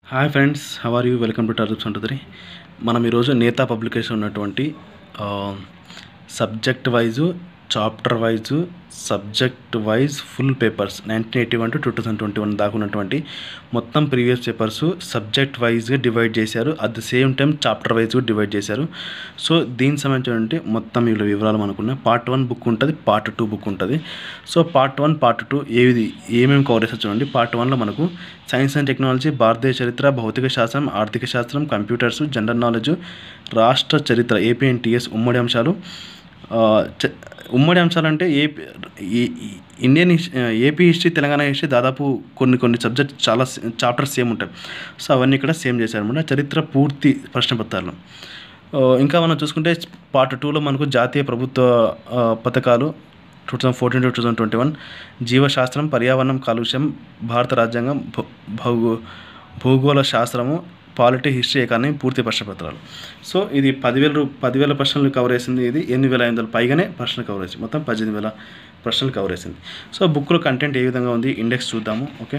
hi friends how are you welcome to టర్జుప్స్ ఉంటుంది మనం ఈరోజు నేతా పబ్లికేషన్ ఉన్నటువంటి subject wise chapter wise subject wise full papers nineteen eighty one to two thousand twenty one దాకా ఉన్నటువంటి మొత్తం ప్రీవియస్ పేపర్స్ సబ్జెక్ట్ వైజ్గా డివైడ్ చేశారు at the same time chapter వైజ్గా డివైడ్ చేశారు సో దీనికి సంబంధించినటువంటి మొత్తం వీళ్ళ వివరాలు మనకున్నాయి పార్ట్ వన్ బుక్ ఉంటుంది పార్ట్ టూ బుక్ ఉంటుంది so part one part two ఏది ఏమేమి కవర్ చేస్తారు చూడండి పార్ట్ వన్లో మనకు సైన్స్ అండ్ టెక్నాలజీ భారతదేశ చరిత్ర భౌతిక శాస్త్రం ఆర్థిక శాస్త్రం కంప్యూటర్స్ జనరల్ నాలెడ్జ్ రాష్ట్ర చరిత్ర ఏపీ అండ్ టీఎస్ ఉమ్మడి అంశాలు ఆ, చ- ఉమ్మడి అంశాలు అంటే ఏపీ ఈ- ఈ- ఇండియన్ హిస్- ఏపీ హిస్టరీ తెలంగాణ హిస్టరీ దాదాపు కొన్ని కొన్ని సబ్జెక్ట్ చాలా చాప్టర్స్ సేమ్ ఉంటాయి సో అవన్నీ ఇక్కడ సేమ్ చేశారన్నమాట చరిత్ర పూర్తి ప్రశ్న పత్రాలు ఆ, ఇంకా మనం చూసుకుంటే పార్ట్ టూలో మనకు జాతీయ ప్రభుత్వ ఆ, పథకాలు two thousand fourteen to two thousand twenty one జీవశాస్త్రం పర్యావరణం కాలుష్యం భారత రాజ్యాంగం భూ- భౌగో భూగోళ శాస్త్రము పాలిటీ హిస్టరీ ఎకానమీ పూర్తి ప్రశ్నపత్రాలు సో ఇది పదివేల రూ పదివేల ప్రశ్నలు కవర్ చేసింది ఇది ఎనిమిది వేల ఐదు వందల పైగానే ప్రశ్నలు కవర్ చేసింది మొత్తం పద్దెనిమిది వేల ప్రశ్నలు కవర్ చేసింది సో బుక్లో కంటెంట్ ఏ విధంగా ఉంది ఇండెక్స్ చూద్దాము ఓకే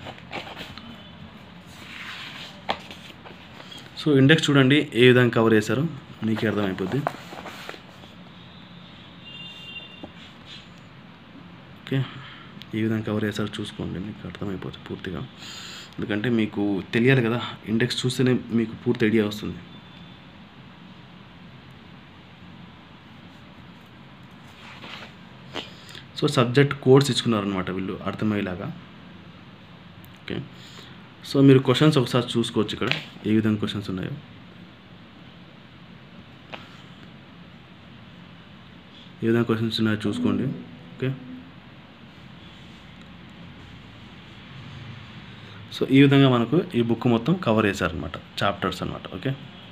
సో ఇండెక్స్ చూడండి ఏ విధంగా కవర్ చేశారు మీకు అర్థమైపోద్ది ఓకే ఏ విధంగా కవర్ చేశారో చూసుకోండి మీకు అర్థమైపోతుంది పూర్తిగా ఎందుకంటే మీకు తెలియాలి కదా ఇండెక్స్ చూస్తేనే మీకు పూర్తి ఐడియా వస్తుంది సో సబ్జెక్ట్ కోడ్స్ ఇచ్చుకున్నారనమాట వీళ్ళు అర్థమయ్యేలాగా ఓకే సో మీరు క్వశ్చన్స్ ఒకసారి చూసుకోవచ్చు ఇక్కడ ఏ విధంగా క్వశ్చన్స్ ఉన్నాయో ఏ విధంగా క్వశ్చన్స్ ఉన్నాయో చూసుకోండి ఓకే సో ఈ విధంగా మనకు ఈ బుక్ మొత్తం కవర్ చేశారనమాట చాప్టర్స్ అనమాట ఓకే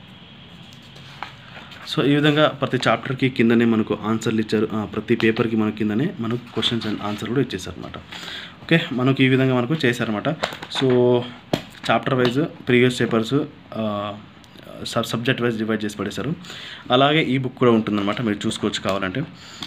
సో ఈ విధంగా ప్రతి చాప్టర్కి కిందనే మనకు ఆన్సర్లు ఇచ్చారు ఆ, ప్రతి పేపర్కి మన కిందనే మనకు క్వశ్చన్స్ అండ్ ఆన్సర్ కూడా ఇచ్చేసారనమాట ఓకే మనకు ఈ విధంగా మనకు చేశారనమాట so chapter wise previous papers sub subject wise divide చేసి పడేశారు అలాగే ఈ బుక్ కూడా ఉంటుందన్నమాట మీరు చూసుకోవచ్చు కావాలంటే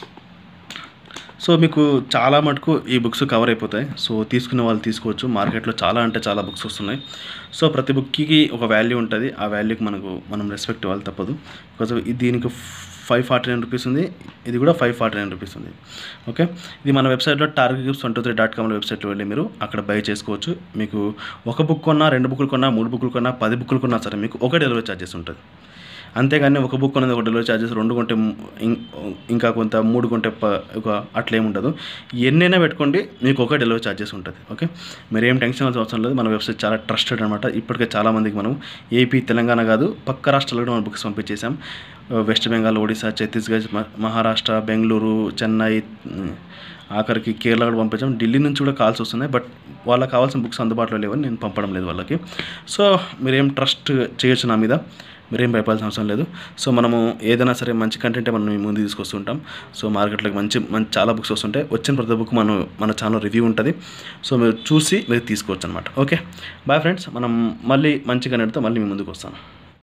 సో మీకు చాలా మటుకు ఈ బుక్స్ కవర్ అయిపోతాయి సో తీసుకునే వాళ్ళు తీసుకోవచ్చు మార్కెట్లో చాలా అంటే చాలా బుక్స్ వస్తున్నాయి సో ప్రతి బుక్కి ఒక వాల్యూ ఉంటుంది ఆ వాల్యూకి మనకు మనం రెస్పెక్ట్ ఇవ్వాలి తప్పదు బికాజ్ దీనికి ఫైవ్ ఫార్టీ నైన్ రూపీస్ ఉంది ఇది కూడా ఫైవ్ ఫార్టీ నైన్ రూపీస్ ఉంది ఓకే ఇది మన వెబ్సైట్లో target gifts one two three dot com వెబ్సైట్లో వెళ్ళి మీరు అక్కడ బై చేసుకోవచ్చు మీకు ఒక బుక్ కొన్నా రెండు బుక్లు కొన్నా మూడు బుక్లు కొన్నా పది బుక్లు కొన్నా సరే మీకు ఒక డెలివరీ ఛార్జెస్ ఉంటుంది అంతేగాని ఒక బుక్ అనేది ఒక డెలివరీ ఛార్జెస్ రెండు కొంటే ఇం- ఇంకా కొంత మూడు కొంటే ప- ఒక అట్లేం ఉండదు ఎన్నైనా పెట్టుకోండి మీకు ఒక డెలివరీ ఛార్జెస్ ఉంటుంది ఓకే మీరు ఏం టెన్షన్ అవ్వాల్సిన అవసరం లేదు మన వెబ్సైట్ చాలా ట్రస్టెడ్ అనమాట ఇప్పటికే చాలామందికి మనం ఏపీ తెలంగాణ కాదు పక్క రాష్ట్రాల్లో కూడా మనం బుక్స్ పంపించేసాం వెస్ట్ బెంగాల్ ఒడిశా ఛత్తీస్గఢ్ మ- మహారాష్ట్ర బెంగళూరు చెన్నై ఉమ్, ఆఖరికి కేరళ కూడా పంపించాం ఢిల్లీ నుంచి కూడా కాల్స్ వస్తున్నాయి బట్ వాళ్ళకి కావాల్సిన బుక్స్ అందుబాటులో లేవని నేను పంపడం లేదు వాళ్ళకి సో మీరేం ట్రస్ట్ చేయొచ్చు నా మీద మీరేం భయపడాల్సిన అవసరం లేదు సో మనము ఏదైనా సరే మంచి కంటెంటే మనం మీ ముందు తీసుకొస్తుంటాం సో మార్కెట్లోకి మంచి మంచి చాలా బుక్స్ వస్తుంటాయి వచ్చిన ప్రతి బుక్ మనం మన ఛానల్ రివ్యూ ఉంటుంది సో మీరు చూసి మీరు తీసుకోవచ్చు అనమాట ఓకే బాయ్ ఫ్రెండ్స్ మనం మళ్ళీ మంచి కంటెంట్తో మళ్ళీ మీ ముందుకు వస్తాను